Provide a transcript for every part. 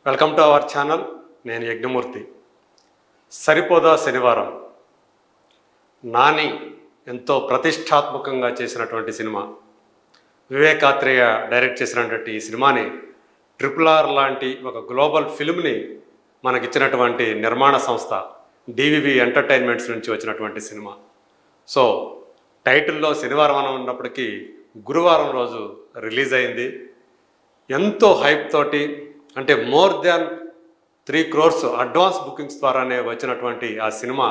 welcome to our channel నేను యజ్ఞమూర్తి సరిపోదా శనివారం నాని ఎంతో ప్రతిష్టాత్మకంగా చేసినటువంటి సినిమా వివేకాత్రేయ డైరెక్ట్ చేసినటువంటి ఈ సినిమాని ట్రిపుల్ ఆర్ లాంటి ఒక గ్లోబల్ ఫిల్మ్ని మనకిచ్చినటువంటి నిర్మాణ సంస్థ డివివి ఎంటర్టైన్మెంట్స్ నుంచి వచ్చినటువంటి సినిమా సో టైటిల్లో శనివారం అని ఉన్నప్పటికీ గురువారం రోజు రిలీజ్ అయింది ఎంతో హైప్ తోటి అంటే more than three crores advance bookings ద్వారానే వచ్చినటువంటి ఆ సినిమా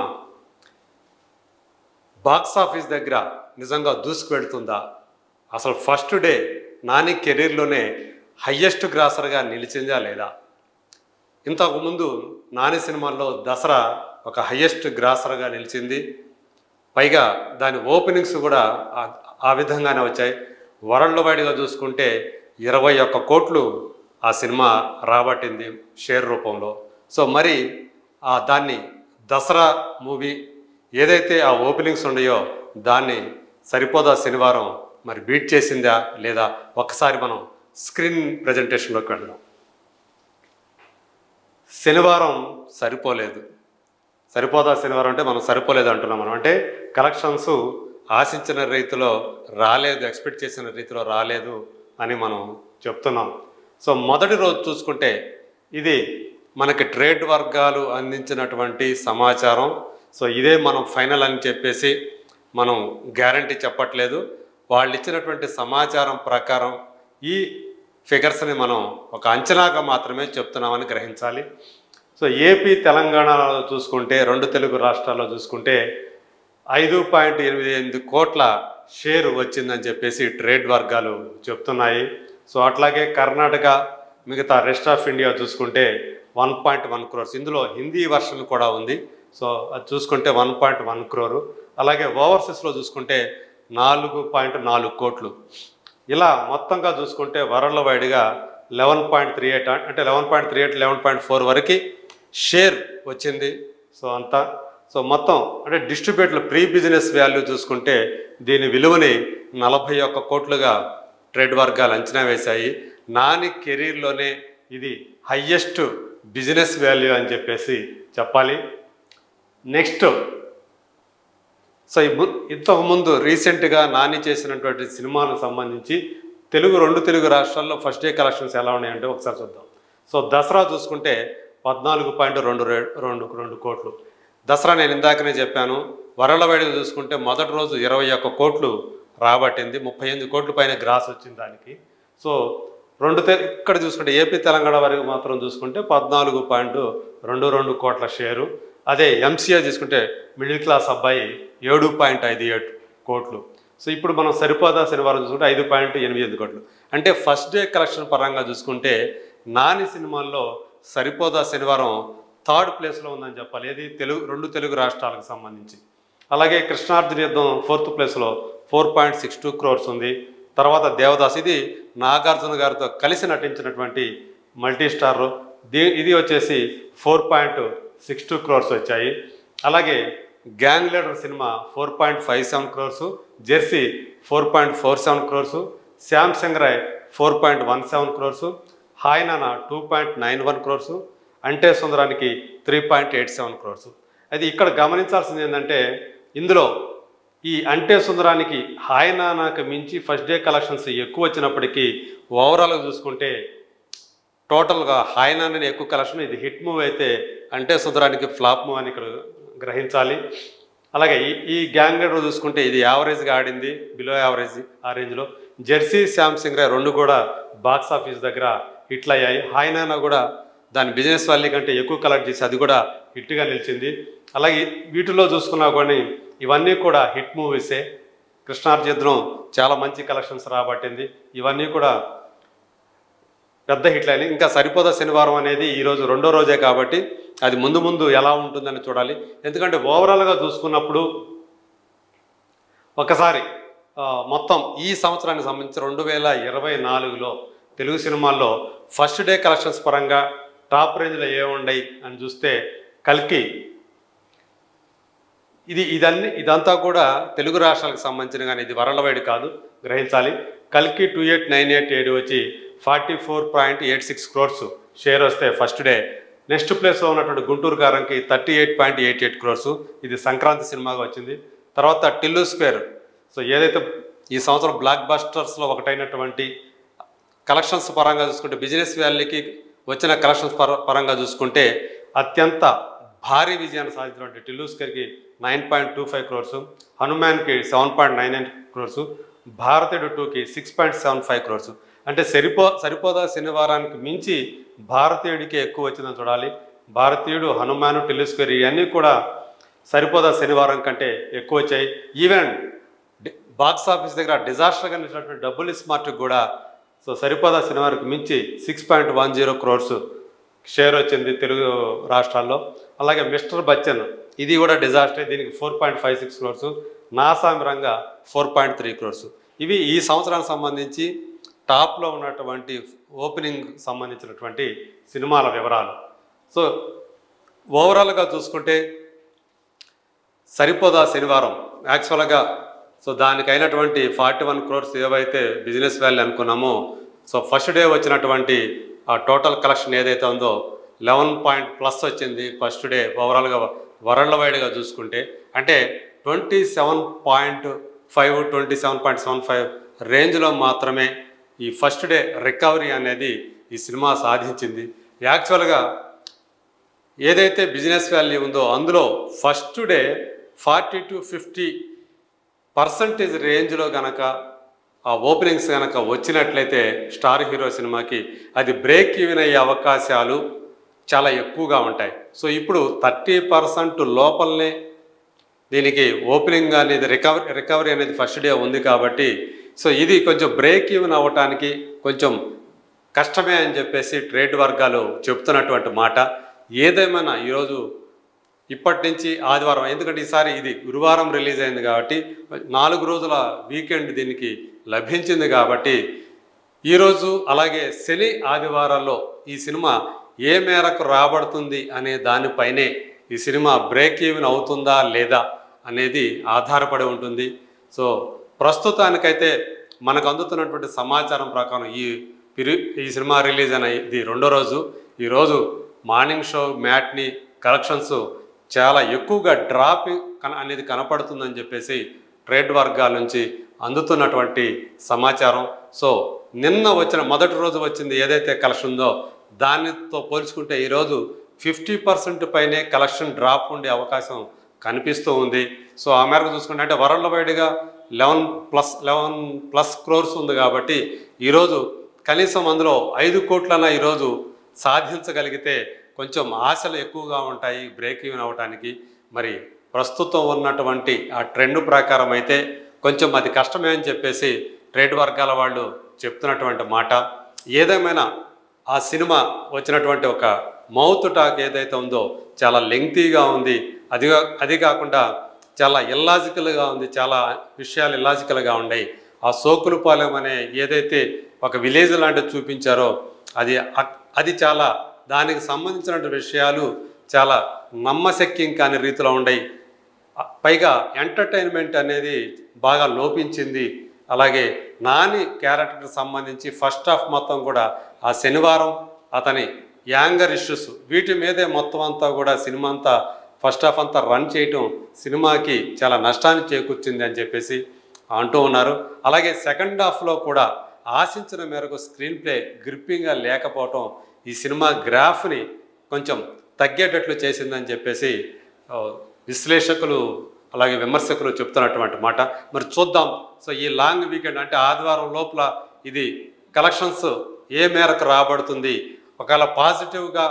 బాక్స్ ఆఫీస్ దగ్గర నిజంగా దూసుకువెళ్తుందా అసలు ఫస్ట్ డే నాని కెరీర్లోనే హయ్యెస్ట్ గ్రాసర్గా నిలిచిందా లేదా ఇంతకు ముందు నాని సినిమాల్లో దసరా ఒక హయ్యెస్ట్ గ్రాసర్గా నిలిచింది పైగా దాని ఓపెనింగ్స్ కూడా ఆ- ఆ విధంగానే వచ్చాయి వరల్డ్ వైడ్గా చూసుకుంటే ఇరవై ఒక్క కోట్లు ఆ సినిమా రాబట్టింది షేర్ రూపంలో సో మరి ఆ దాన్ని దసరా మూవీ ఏదైతే ఆ ఓపెనింగ్స్ ఉన్నాయో దాన్ని సరిపోదా శనివారం మరి బీట్ చేసిందా లేదా ఒక్కసారి మనం స్క్రీన్ ప్రజెంటేషన్లోకి వెళ్దాం శనివారం సరిపోలేదు సరిపోదా శనివారం అంటే మనం సరిపోలేదు అంటున్నాం మనం అంటే కలెక్షన్స్ ఆశించిన రీతిలో రాలేదు ఎక్స్పెక్ట్ చేసిన రీతిలో రాలేదు అని మనం చెప్తున్నాం సో మొదటి రోజు చూసుకుంటే ఇది మనకి ట్రేడ్ వర్గాలు అందించినటువంటి సమాచారం సో ఇదే మనం ఫైనల్ అని చెప్పేసి మనం గ్యారంటీ చెప్పట్లేదు వాళ్ళు ఇచ్చినటువంటి సమాచారం ప్రకారం ఈ ఫిగర్స్ని మనం ఒక అంచనాగా మాత్రమే చెప్తున్నామని గ్రహించాలి సో ఏపీ తెలంగాణలో చూసుకుంటే రెండు తెలుగు రాష్ట్రాల్లో చూసుకుంటే ఐదు పాయింట్ ఎనిమిది ఎనిమిది కోట్ల షేర్ వచ్చిందని చెప్పేసి ట్రేడ్ వర్గాలు చెప్తున్నాయి సో అట్లాగే కర్ణాటక మిగతా రెస్ట్ ఆఫ్ ఇండియా చూసుకుంటే వన్ పాయింట్ వన్ క్రోర్స్ ఇందులో హిందీ వర్షన్ కూడా ఉంది సో అది చూసుకుంటే వన్ పాయింట్ వన్ క్రోరు అలాగే ఓవర్సీస్లో చూసుకుంటే నాలుగు పాయింట్ నాలుగు కోట్లు ఇలా మొత్తంగా చూసుకుంటే వరల్డ్ వైడ్గా లెవెన్ పాయింట్ త్రీ ఎయిట్ అంటే eleven point three eight eleven point four వరకు షేర్ వచ్చింది సో అంతా సో మొత్తం అంటే డిస్ట్రిబ్యూట్లో ప్రీ బిజినెస్ వాల్యూ చూసుకుంటే దీని విలువని నలభై ఒక్క కోట్లుగా ట్రేడ్ వర్గాలు అంచనా వేశాయి నాని కెరీర్లోనే ఇది హయ్యెస్ట్ బిజినెస్ వాల్యూ అని చెప్పేసి చెప్పాలి నెక్స్ట్ సో ఈ ము- ఇంతకు ముందు రీసెంట్గా నాని చేసినటువంటి సినిమాలకు సంబంధించి తెలుగు రెండు తెలుగు రాష్ట్రాల్లో ఫస్ట్ డే కలెక్షన్స్ ఎలా ఉన్నాయంటే ఒకసారి చూద్దాం సో దసరా చూసుకుంటే పద్నాలుగు పాయింట్ రెండు రే- రెండు రెండు కోట్లు దసరా నేను ఇందాకనే చెప్పాను వరల్డ్ వైడ్గా చూసుకుంటే మొదటి రోజు ఇరవై ఒక్క కోట్లు రాబట్టింది ముప్పై ఎనిమిది కోట్ల పైన గ్రాస్ వచ్చింది దానికి సో రెండు తె ఇక్కడ చూసుకుంటే ఏపీ తెలంగాణ వరకు మాత్రం చూసుకుంటే పద్నాలుగు పాయింట్ రెండు రెండు కోట్ల షేరు అదే ఎంసీఏ తీసుకుంటే మిడిల్ క్లాస్ అబ్బాయి ఏడు పాయింట్ ఐదు ఏడు కోట్లు సో ఇప్పుడు మనం సరిపోదా శనివారం చూసుకుంటే ఐదు పాయింట్ ఎనిమిది ఎనిమిది కోట్లు అంటే ఫస్ట్ డే కలెక్షన్ పరంగా చూసుకుంటే నాని సినిమాల్లో సరిపోదా శనివారం థర్డ్ ప్లేస్లో ఉందని చెప్పాలి ఏది తెలుగు రెండు తెలుగు రాష్ట్రాలకు సంబంధించి అలాగే కృష్ణార్జున యుద్ధం ఫోర్త్ ప్లేస్లో four point six two crores ఉంది తర్వాత దేవదాస్ ఇది నాగార్జున గారితో కలిసి నటించినటువంటి మల్టీ స్టార్ దీ ఇది వచ్చేసి four point six two crores వచ్చాయి అలాగే గ్యాంగ్ లీడర్ సినిమా four point five seven crores Jersey four point four seven crores Shyam Singha Roy four point one seven crores Hi Nanna two point nine one crores Ante Sundaraniki three point eight seven crores అది ఇక్కడ గమనించాల్సింది ఏంటంటే ఇందులో ఈ అంటే సుందరానికి హాయ్ నానాకి మించి ఫస్ట్ డే కలెక్షన్స్ ఎక్కువ వచ్చినప్పటికీ ఓవరాల్గా చూసుకుంటే టోటల్గా హాయ్ నాని ఎక్కువ కలెక్షన్ ఇది హిట్ మూవ్ అయితే అంటే సుందరానికి ఫ్లాప్ మూవ్ అని ఇక్కడ గ్రహించాలి అలాగే ఈ ఈ గ్యాంగ్ లీడర్ చూసుకుంటే ఇది యావరేజ్గా ఆడింది బిలో యావరేజ్ ఆ రేంజ్లో జెర్సీ శ్యామ్ సింగ్ రే రెండు కూడా బాక్స్ ఆఫీస్ దగ్గర హిట్లు అయ్యాయి హాయ్ నానా కూడా దాని బిజినెస్ వాల్యూ కంటే ఎక్కువ కలెక్ట్ చేసి అది కూడా హిట్గా నిలిచింది అలాగే వీటిలో చూసుకున్నా కానీ ఇవన్నీ కూడా హిట్ మూవీసే కృష్ణార్జిద్రం చాలా మంచి కలెక్షన్స్ రాబట్టింది ఇవన్నీ కూడా పెద్ద హిట్లు అయినాయి ఇంకా సరిపోదా శనివారం అనేది ఈరోజు రెండో రోజే కాబట్టి అది ముందు ముందు ఎలా ఉంటుందని చూడాలి ఎందుకంటే ఓవరాల్గా చూసుకున్నప్పుడు ఒకసారి ఆ, మొత్తం ఈ సంవత్సరానికి సంబంధించి రెండు వేల ఇరవై నాలుగులో తెలుగు సినిమాల్లో ఫస్ట్ డే కలెక్షన్స్ పరంగా టాప్ రేంజ్లో ఏముండయి అని చూస్తే కల్కి ఇది ఇదన్ని ఇదంతా కూడా తెలుగు రాష్ట్రాలకు సంబంధించిన కానీ ఇది వరల్డ్ వైడ్ కాదు గ్రహించాలి కల్కి టూ ఎయిట్ నైన్ ఎయిట్ ఏడు వచ్చి forty four point eight six crores share వస్తే ఫస్ట్ డే నెక్స్ట్ ప్లేస్లో ఉన్నటువంటి గుంటూరు కారంకి thirty eight point eight eight crores ఇది సంక్రాంతి సినిమాగా వచ్చింది తర్వాత టిల్లు స్క్వేర్ సో ఏదైతే ఈ సంవత్సరం బ్లాక్ బస్టర్స్లో ఒకటైనటువంటి కలెక్షన్స్ పరంగా చూసుకుంటే బిజినెస్ వ్యాలీకి వచ్చిన కలెక్షన్స్ పర పరంగా చూసుకుంటే అత్యంత భారీ విజయాన్ని సాధించినటువంటి టిల్లూస్కర్కి nine point two five crores హనుమాన్కి seven point nine nine crores Bharateeyudu టూకి six point seven five crores అంటే సరిపో సరిపోదా శనివారానికి మించి భారతీయుడికి ఎక్కువ వచ్చిందని చూడాలి భారతీయుడు హనుమాను టిల్లుస్కర్ ఇవన్నీ కూడా సరిపోదా శనివారం కంటే ఎక్కువ వచ్చాయి ఈవెన్ డి- బాక్స్ ఆఫీస్ దగ్గర డిజాస్టర్గా నిలిచినటువంటి డబ్బులు స్మార్ట్కి కూడా సో సరిపోదా సినిమాకి మించి six point one zero crores share వచ్చింది తెలుగు రాష్ట్రాల్లో అలాగే మిస్టర్ బచ్చన్ ఇది కూడా డిజాస్టర్ దీనికి four point five six crores Naa Saami Ranga four point three crores ఇవి ఈ సంవత్సరానికి సంబంధించి టాప్లో ఉన్నటువంటి ఓపెనింగ్ సంబంధించినటువంటి సినిమాల వివరాలు సో ఓవరాల్గా చూసుకుంటే సరిపోదా శనివారం యాక్చువల్గా సో దానికి అయినటువంటి ఫార్టీ వన్ క్రోర్స్ ఏవైతే బిజినెస్ వాల్యూ అనుకున్నామో సో ఫస్ట్ డే వచ్చినటువంటి ఆ టోటల్ కలెక్షన్ ఏదైతే ఉందో లెవెన్ పాయింట్ ప్లస్ వచ్చింది ఫస్ట్ డే ఓవరాల్గా వరల్డ్ వైడ్గా చూసుకుంటే అంటే twenty seven point five twenty seven point seven five రేంజ్లో మాత్రమే ఈ ఫస్ట్ డే రికవరీ అనేది ఈ సినిమా సాధించింది యాక్చువల్గా ఏదైతే బిజినెస్ వాల్యూ ఉందో అందులో first day forty to fifty percentage రేంజ్లో గనక ఆ ఓపెనింగ్స్ కనుక వచ్చినట్లయితే స్టార్ హీరో సినిమాకి అది బ్రేక్ ఈవెన్ అయ్యే అవకాశాలు చాలా ఎక్కువగా ఉంటాయి సో ఇప్పుడు థర్టీ పర్సెంట్ లోపలనే దీనికి ఓపెనింగ్ అనేది రికవరీ రికవరీ అనేది ఫస్ట్ డే ఉంది కాబట్టి సో ఇది కొంచెం బ్రేక్ ఈవెన్ అవ్వటానికి కొంచెం కష్టమే అని చెప్పేసి ట్రేడ్ వర్గాలు చెప్తున్నటువంటి మాట ఏదేమైనా ఈరోజు ఇప్పటి నుంచి ఆదివారం ఎందుకంటే ఈసారి ఇది గురువారం రిలీజ్ అయింది కాబట్టి నాలుగు రోజుల వీకెండ్ దీనికి లభించింది కాబట్టి ఈరోజు అలాగే శని ఆదివారాల్లో ఈ సినిమా ఏ మేరకు రాబడుతుంది అనే దానిపైనే ఈ సినిమా బ్రేక్ ఈవెన్ అవుతుందా లేదా అనేది ఆధారపడి ఉంటుంది సో ప్రస్తుతానికైతే మనకు అందుతున్నటువంటి సమాచారం ప్రకారం ఈ పిరి ఈ సినిమా రిలీజ్ అయిన ఇది రెండో రోజు ఈరోజు మార్నింగ్ షో మ్యాట్ని కలెక్షన్స్ చాలా ఎక్కువగా డ్రాప్ కన అనేది కనపడుతుందని చెప్పేసి ట్రేడ్ వర్గాల నుంచి అందుతున్నటువంటి సమాచారం సో నిన్న వచ్చిన మొదటి రోజు వచ్చింది ఏదైతే కలెక్షన్ ఉందో దానితో పోల్చుకుంటే ఈరోజు ఫిఫ్టీ పర్సెంట్ పైనే కలెక్షన్ డ్రాప్ ఉండే అవకాశం కనిపిస్తూ ఉంది సో ఆ మేరకు చూసుకుంటే అంటే వరల్డ్ వైడ్గా eleven plus eleven plus crores ఉంది కాబట్టి ఈరోజు కనీసం అందులో ఐదు కోట్లన ఈరోజు సాధించగలిగితే కొంచెం ఆశలు ఎక్కువగా ఉంటాయి బ్రేక్ ఈవెన్ అవ్వటానికి మరి ప్రస్తుతం ఉన్నటువంటి ఆ ట్రెండ్ ప్రకారం అయితే కొంచెం అది కష్టమే అని చెప్పేసి ట్రేడ్ వర్గాల వాళ్ళు చెప్తున్నటువంటి మాట ఏదేమైనా ఆ సినిమా వచ్చినటువంటి ఒక మౌత్ టాక్ ఏదైతే ఉందో చాలా లెంగ్తీగా ఉంది అది అది కాకుండా చాలా ఇల్లాజికల్గా ఉంది చాలా విషయాలు ఇల్లాజికల్గా ఉన్నాయి ఆ సోకులపాలెం అనే ఏదైతే ఒక విలేజ్ లాంటిది చూపించారో అది అక్- అది చాలా దానికి సంబంధించిన విషయాలు చాలా నమ్మశక్యం కాని రీతిలో ఉన్నాయి పైగా ఎంటర్టైన్మెంట్ అనేది బాగా లోపించింది అలాగే నాని క్యారెక్టర్కి సంబంధించి ఫస్ట్ హాఫ్ మొత్తం కూడా ఆ శనివారం అతని యాంగర్ ఇష్యూస్ వీటి మీదే మొత్తం అంతా కూడా సినిమా అంతా ఫస్ట్ హాఫ్ అంతా రన్ చేయటం సినిమాకి చాలా నష్టాన్ని చేకూర్చింది అని చెప్పేసి అంటూ ఉన్నారు అలాగే సెకండ్ హాఫ్లో కూడా ఆశించిన మేరకు స్క్రీన్ ప్లే గ్రిప్పింగ్గా లేకపోవటం ఈ సినిమా గ్రాఫ్ని కొంచెం తగ్గేటట్లు చేసిందని చెప్పేసి ఆ, విశ్లేషకులు అలాగే విమర్శకులు చెప్తున్నటువంటి మాట మరి చూద్దాం సో ఈ లాంగ్ వీకెండ్ అంటే ఆదివారం లోపల ఇది కలెక్షన్స్ ఏ మేరకు రాబడుతుంది ఒకవేళ పాజిటివ్గా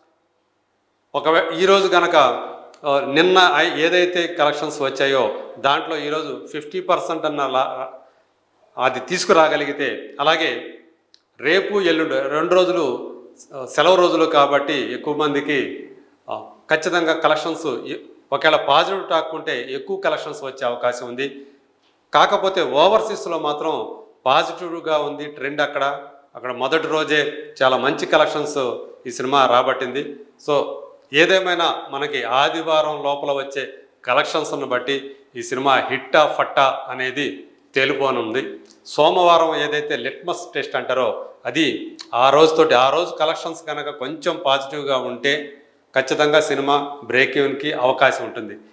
ఒకవేళ ఈరోజు కనుక ఆ, నిన్న ఐ- ఏదైతే కలెక్షన్స్ వచ్చాయో దాంట్లో ఈరోజు ఫిఫ్టీ పర్సెంట్ అన్న లా- అది తీసుకురాగలిగితే అలాగే రేపు ఎల్లుండి రెండు రోజులు ఆ, సెలవు రోజులు కాబట్టి ఎక్కువ మందికి ఆ, ఖచ్చితంగా కలెక్షన్స్ ఎ- ఒకవేళ పాజిటివ్ టాక్ ఉంటే ఎక్కువ కలెక్షన్స్ వచ్చే అవకాశం ఉంది కాకపోతే ఓవర్సీస్లో మాత్రం పాజిటివ్గా ఉంది ట్రెండ్ అక్కడ అక్కడ మొదటి రోజే చాలా మంచి కలెక్షన్స్ ఈ సినిమా రాబట్టింది సో ఏదేమైనా మనకి ఆదివారం లోపల వచ్చే కలెక్షన్స్ను బట్టి ఈ సినిమా హిట్టా ఫట్టా అనేది తేలిపోనుంది సోమవారం ఏదైతే లిట్మస్ టెస్ట్ అంటారో అది ఆ రోజుతోటి ఆ రోజు కలెక్షన్స్ కనుక కొంచెం పాజిటివ్గా ఉంటే ఖచ్చితంగా సినిమా బ్రేక్ ఈవెన్కి అవకాశం ఉంటుంది